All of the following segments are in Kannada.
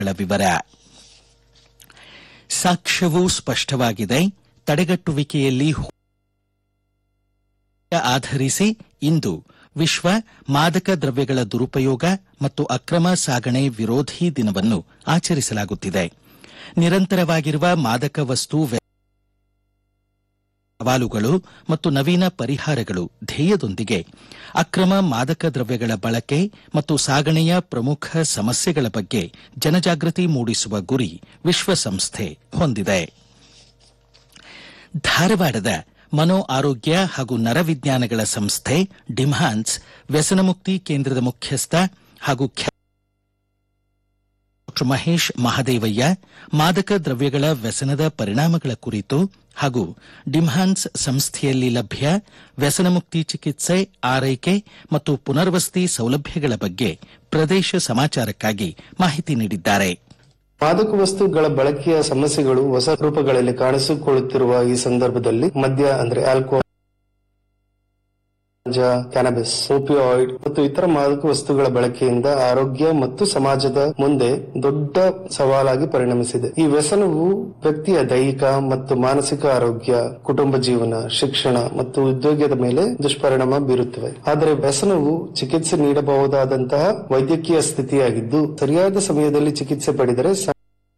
ವಿವರ ಸಾಕ್ಷ್ಯವೂ ಸ್ಪಷ್ಟವಾಗಿದೆ ತಡೆಗಟ್ಟುವಿಕೆಯಲ್ಲಿ ಹೂ- ಆಧರಿಸಿ ಇಂದು ವಿಶ್ವ ಮಾದಕ ದ್ರವ್ಯಗಳ ದುರುಪಯೋಗ ಮತ್ತು ಅಕ್ರಮ ಸಾಗಣೆ ವಿರೋಧಿ ದಿನವನ್ನು ಆಚರಿಸಲಾಗುತ್ತಿದೆ ನಿರಂತರವಾಗಿರುವ ಮಾದಕ ವಸ್ತು ವ್ಯ- ಸವಾಲುಗಳು ಮತ್ತು ನವೀನ ಪರಿಹಾರಗಳು ಧ್ಯೇಯದೊಂದಿಗೆ ಅಕ್ರಮ ಮಾದಕ ದ್ರವ್ಯಗಳ ಬಳಕೆ ಮತ್ತು ಸಾಗಣೆಯ ಪ್ರಮುಖ ಸಮಸ್ಯೆಗಳ ಬಗ್ಗೆ ಜನಜಾಗೃತಿ ಮೂಡಿಸುವ ಗುರಿ ವಿಶ್ವಸಂಸ್ಥೆ ಹೊಂದಿದೆ ಧಾರವಾಡದ ಮನೋ ಆರೋಗ್ಯ ಹಾಗೂ ನರವಿಜ್ಞಾನಗಳ ಸಂಸ್ಥೆ ಡಿಮ್ಹಾನ್ಸ್ ವ್ಯಸನಮುಕ್ತಿ ಕೇಂದ್ರದ ಮುಖ್ಯಸ್ಥ ಹಾಗೂ ಖ್ಯಾತ ಡಾಕ್ಟರ್ ಮಹೇಶ್ ಮಹದೇವಯ್ಯ ಮಾದಕ ದ್ರವ್ಯಗಳ ವ್ಯಸನದ ಪರಿಣಾಮಗಳ ಕುರಿತು ಹಾಗೂ ಡಿಮ್ಹಾನ್ಸ್ ಸಂಸ್ಥೆಯಲ್ಲಿ ಲಭ್ಯ ವ್ಯಸನಮುಕ್ತಿ ಚಿಕಿತ್ಸೆ ಆರೈಕೆ ಮತ್ತು ಪುನರ್ವಸತಿ ಸೌಲಭ್ಯಗಳ ಬಗ್ಗೆ ಪ್ರದೇಶ ಸಮಾಚಾರಕ್ಕಾಗಿ ಮಾಹಿತಿ ನೀಡಿದ್ದಾರೆ ಮಾದಕ ವಸ್ತುಗಳ ಬಳಕೆಯ ಸಮಸ್ಯೆಗಳು ಹೊಸ ರೂಪಗಳಲ್ಲಿ ಕಾಣಿಸಿಕೊಳ್ಳುತ್ತಿರುವ ಈ ಸಂದರ್ಭದಲ್ಲಿ ಮದ್ಯ ಅಂದ್ರೆ ಆಲ್ಕೋಹಾಲ್ ಗಾಂಜಾ, ಕ್ಯಾನಬಿಸ್ ಓಪಿಯಾಯ್ಡ್ ಮತ್ತು ಇತರ ಮಾದಕ ವಸ್ತುಗಳ ಬಳಕೆಯಿಂದ ಆರೋಗ್ಯ ಮತ್ತು ಸಮಾಜದ ಮುಂದೆ ದೊಡ್ಡ ಸವಾಲಾಗಿ ಪರಿಣಮಿಸಿದೆ ಈ ವ್ಯಸನವು ವ್ಯಕ್ತಿಯ ದೈಹಿಕ ಮತ್ತು ಮಾನಸಿಕ ಆರೋಗ್ಯ ಕುಟುಂಬ ಜೀವನ ಶಿಕ್ಷಣ ಮತ್ತು ಉದ್ಯೋಗದ ಮೇಲೆ ದುಷ್ಪರಿಣಾಮ ಬೀರುತ್ತವೆ ಆದರೆ ವ್ಯಸನವು ಚಿಕಿತ್ಸೆ ನೀಡಬಹುದಾದಂತಹ ವೈದ್ಯಕೀಯ ಸ್ಥಿತಿಯಾಗಿದ್ದು ಸರಿಯಾದ ಸಮಯದಲ್ಲಿ ಚಿಕಿತ್ಸೆ ಪಡೆದರೆ ಸ-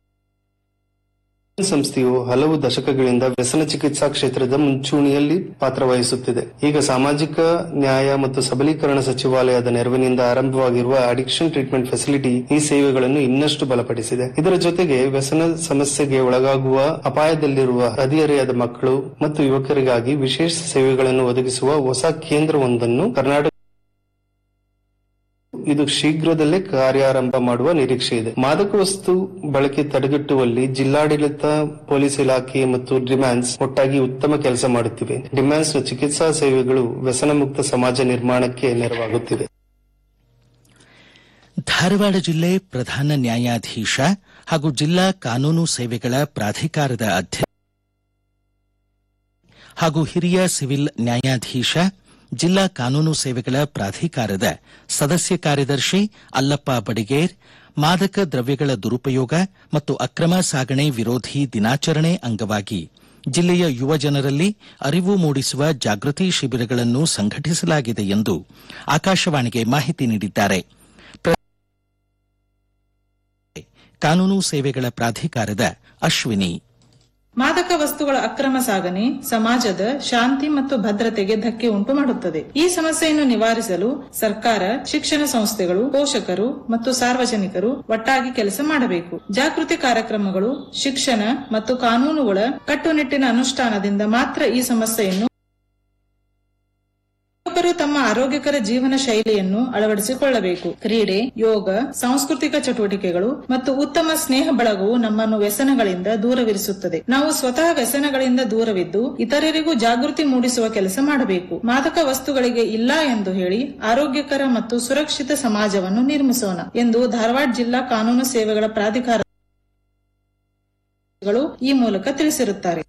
ಸಂಸ್ಥೆಯು ಹಲವು ದಶಕಗಳಿಂದ ವ್ಯಸನ ಚಿಕಿತ್ಸಾ ಕ್ಷೇತ್ರದ ಮುಂಚೂಣಿಯಲ್ಲಿ ಪಾತ್ರ ವಹಿಸುತ್ತಿದೆ ಈಗ ಸಾಮಾಜಿಕ ನ್ಯಾಯ ಮತ್ತು ಸಬಲೀಕರಣ ಸಚಿವಾಲಯದ ನೆರವಿನಿಂದ ಆರಂಭವಾಗಿರುವ ಅಡಿಕ್ಷನ್ ಟ್ರೀಟ್ಮೆಂಟ್ ಫೆಸಿಲಿಟಿ ಈ ಸೇವೆಗಳನ್ನು ಇನ್ನಷ್ಟು ಬಲಪಡಿಸಿದೆ ಇದರ ಜೊತೆಗೆ ವ್ಯಸನ ಸಮಸ್ಯೆಗೆ ಒಳಗಾಗುವ ಅಪಾಯದಲ್ಲಿರುವ ಹದಿಹರೆಯದ ಮಕ್ಕಳು ಮತ್ತು ಯುವಕರಿಗಾಗಿ ವಿಶೇಷ ಸೇವೆಗಳನ್ನು ಒದಗಿಸುವ ಹೊಸ ಕೇಂದ್ರವೊಂದನ್ನು ಕರ್ನಾಟಕ ಇದು ಶೀಘ್ರದಲ್ಲೇ ಕಾರ್ಯಾರಂಭ ಮಾಡುವ ನಿರೀಕ್ಷೆ ಇದೆ ಮಾದಕ ವಸ್ತು ಬಳಕೆ ತಡೆಗಟ್ಟುವಲ್ಲಿ ಜಿಲ್ಲಾಡಳಿತ ಪೊಲೀಸ್ ಇಲಾಖೆ ಮತ್ತು ಡಿಮ್ಯಾನ್ಸ್ ಒಟ್ಟಾಗಿ ಉತ್ತಮ ಕೆಲಸ ಮಾಡುತ್ತಿವೆ ಡಿಮ್ಯಾನ್ಸ್ ನ ಚಿಕಿತ್ಸಾ ಸೇವೆಗಳು ವ್ಯಸನ ಮುಕ್ತ ಸಮಾಜ ನಿರ್ಮಾಣಕ್ಕೆ ನೆರವಾಗುತ್ತಿದೆ ಧಾರವಾಡ ಜಿಲ್ಲೆ ಪ್ರಧಾನ ನ್ಯಾಯಾಧೀಶ ಹಾಗೂ ಜಿಲ್ಲಾ ಕಾನೂನು ಸೇವೆಗಳ ಪ್ರಾಧಿಕಾರದ ಅಧ್ಯಕ್ಷ ಹಾಗೂ ಹಿರಿಯ ಸಿವಿಲ್ ನ್ಯಾಯಾಧೀಶ ಜಿಲ್ಲಾ ಕಾನೂನು ಸೇವೆಗಳ ಪ್ರಾಧಿಕಾರದ ಸದಸ್ಯ ಕಾರ್ಯದರ್ಶಿ ಅಲ್ಲಪ್ಪ ಬಡಿಗೇರ್ ಮಾದಕ ದ್ರವ್ಯಗಳ ದುರುಪಯೋಗ ಮತ್ತು ಅಕ್ರಮ ಸಾಗಣೆ ವಿರೋಧಿ ದಿನಾಚರಣೆ ಅಂಗವಾಗಿ ಜಿಲ್ಲೆಯ ಯುವ ಜನರಲ್ಲಿ ಅರಿವು ಮೂಡಿಸುವ ಜಾಗೃತಿ ಶಿಬಿರಗಳನ್ನು ಸಂಘಟಿಸಲಾಗಿದೆ ಎಂದು ಆಕಾಶವಾಣಿಗೆ ಮಾಹಿತಿ ನೀಡಿದ್ದಾರೆ ಕಾನೂನು ಸೇವೆಗಳ ಪ್ರಾಧಿಕಾರದ ಅಶ್ವಿನಿ ಮಾದಕ ವಸ್ತುಗಳ ಅಕ್ರಮ ಸಾಗಣೆ ಸಮಾಜದ ಶಾಂತಿ ಮತ್ತು ಭದ್ರತೆಗೆ ಧಕ್ಕೆ ಉಂಟು ಮಾಡುತ್ತದೆ ಈ ಸಮಸ್ಯೆಯನ್ನು ನಿವಾರಿಸಲು ಸರ್ಕಾರ ಶಿಕ್ಷಣ ಸಂಸ್ಥೆಗಳು ಪೋಷಕರು ಮತ್ತು ಸಾರ್ವಜನಿಕರು ಒಟ್ಟಾಗಿ ಕೆಲಸ ಮಾಡಬೇಕು ಜಾಗೃತಿ ಕಾರ್ಯಕ್ರಮಗಳು ಶಿಕ್ಷಣ ಮತ್ತು ಕಾನೂನುಗಳ ಕಟ್ಟುನಿಟ್ಟಿನ ಅನುಷ್ಠಾನದಿಂದ ಮಾತ್ರ ಈ ಸಮಸ್ಯೆಯನ್ನು ಯುವಕರು ತಮ್ಮ ಆರೋಗ್ಯಕರ ಜೀವನ ಶೈಲಿಯನ್ನು ಅಳವಡಿಸಿಕೊಳ್ಳಬೇಕು ಕ್ರೀಡೆ ಯೋಗ ಸಾಂಸ್ಕೃತಿಕ ಚಟುವಟಿಕೆಗಳು ಮತ್ತು ಉತ್ತಮ ಸ್ನೇಹ ಬಳಗವು ನಮ್ಮನ್ನು ವ್ಯಸನಗಳಿಂದ ದೂರವಿರಿಸುತ್ತದೆ ನಾವು ಸ್ವತಃ ವ್ಯಸನಗಳಿಂದ ದೂರವಿದ್ದು ಇತರರಿಗೂ ಜಾಗೃತಿ ಮೂಡಿಸುವ ಕೆಲಸ ಮಾಡಬೇಕು ಮಾದಕ ವಸ್ತುಗಳಿಗೆ ಇಲ್ಲ ಎಂದು ಹೇಳಿ ಆರೋಗ್ಯಕರ ಮತ್ತು ಸುರಕ್ಷಿತ ಸಮಾಜವನ್ನು ನಿರ್ಮಿಸೋಣ ಎಂದು ಧಾರವಾಡ ಜಿಲ್ಲಾ ಕಾನೂನು ಸೇವೆಗಳ ಪ್ರಾಧಿಕಾರಗಳು ಈ ಮೂಲಕ ತಿಳಿಸಿರುತ್ತಾರೆ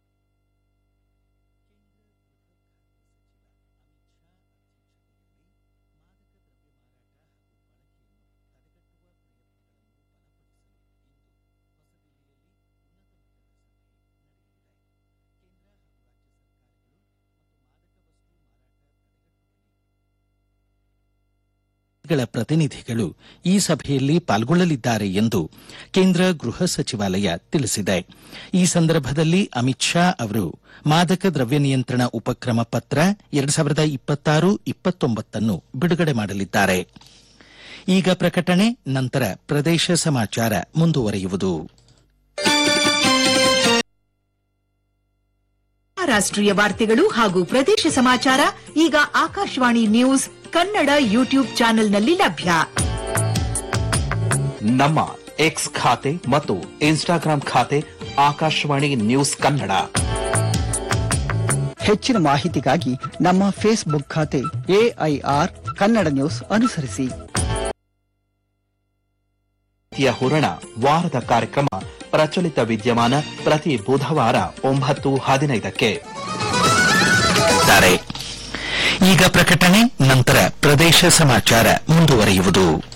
ಗಳ ಪ್ರತಿನಿಧಿಗಳು ಈ ಸಭೆಯಲ್ಲಿ ಪಾಲ್ಗೊಳ್ಳಲಿದ್ದಾರೆ ಎಂದು ಕೇಂದ್ರ ಗೃಹ ಸಚಿವಾಲಯ ತಿಳಿಸಿದೆ ಈ ಸಂದರ್ಭದಲ್ಲಿ ಅಮಿತ್ ಶಾ ಅವರು ಮಾದಕ ದ್ರವ್ಯ ನಿಯಂತ್ರಣ ಉಪಕ್ರಮ ಪತ್ರ ಎರಡ್ ಸಾವಿರದ ಇಪ್ಪತ್ತಾರು ಇಪ್ಪತ್ತೊಂಬತ್ತನ್ನು ಬಿಡುಗಡೆ ಮಾಡಲಿದ್ದಾರೆ ಈಗ ಪ್ರಕಟಣೆ ನಂತರ ಪ್ರದೇಶ ಸಮಾಚಾರ ಮುಂದುವರಿಯುವುದು ರಾಷ್ಟ್ರೀಯ ವಾರ್ತೆಗಳು ಹಾಗೂ ಪ್ರದೇಶ ಸಮಾಚಾರ ಈಗ ಆಕಾಶವಾಣಿ ನ್ಯೂಸ್ ಕನ್ನಡ ಯೂಟ್ಯೂಬ್ ಚಾನೆಲ್ನಲ್ಲಿ ಲಭ್ಯ ನಮ್ಮ ಎಕ್ಸ್ ಖಾತೆ ಮತ್ತು ಇನ್ಸ್ಟಾಗ್ರಾಂ ಖಾತೆ ಆಕಾಶವಾಣಿ ನ್ಯೂಸ್ ಕನ್ನಡ ಹೆಚ್ಚಿನ ಮಾಹಿತಿಗಾಗಿ ನಮ್ಮ ಫೇಸ್ಬುಕ್ ಖಾತೆ ಎಐಆರ್ ಕನ್ನಡ ನ್ಯೂಸ್ ಅನುಸರಿಸಿ ಯ ಹೂರಣ ವಾರದ ಕಾರ್ಯಕ್ರಮ ಪ್ರಚಲಿತ ವಿದ್ಯಮಾನ ಪ್ರತಿ ಬುಧವಾರ ಒಂಬತ್ತು ಹದಿನೈದಕ್ಕೆ ಈಗ ಪ್ರಕಟಣೆ ನಂತರ ಪ್ರದೇಶ ಸಮಾಚಾರ ಮುಂದುವರಿಯುವುದು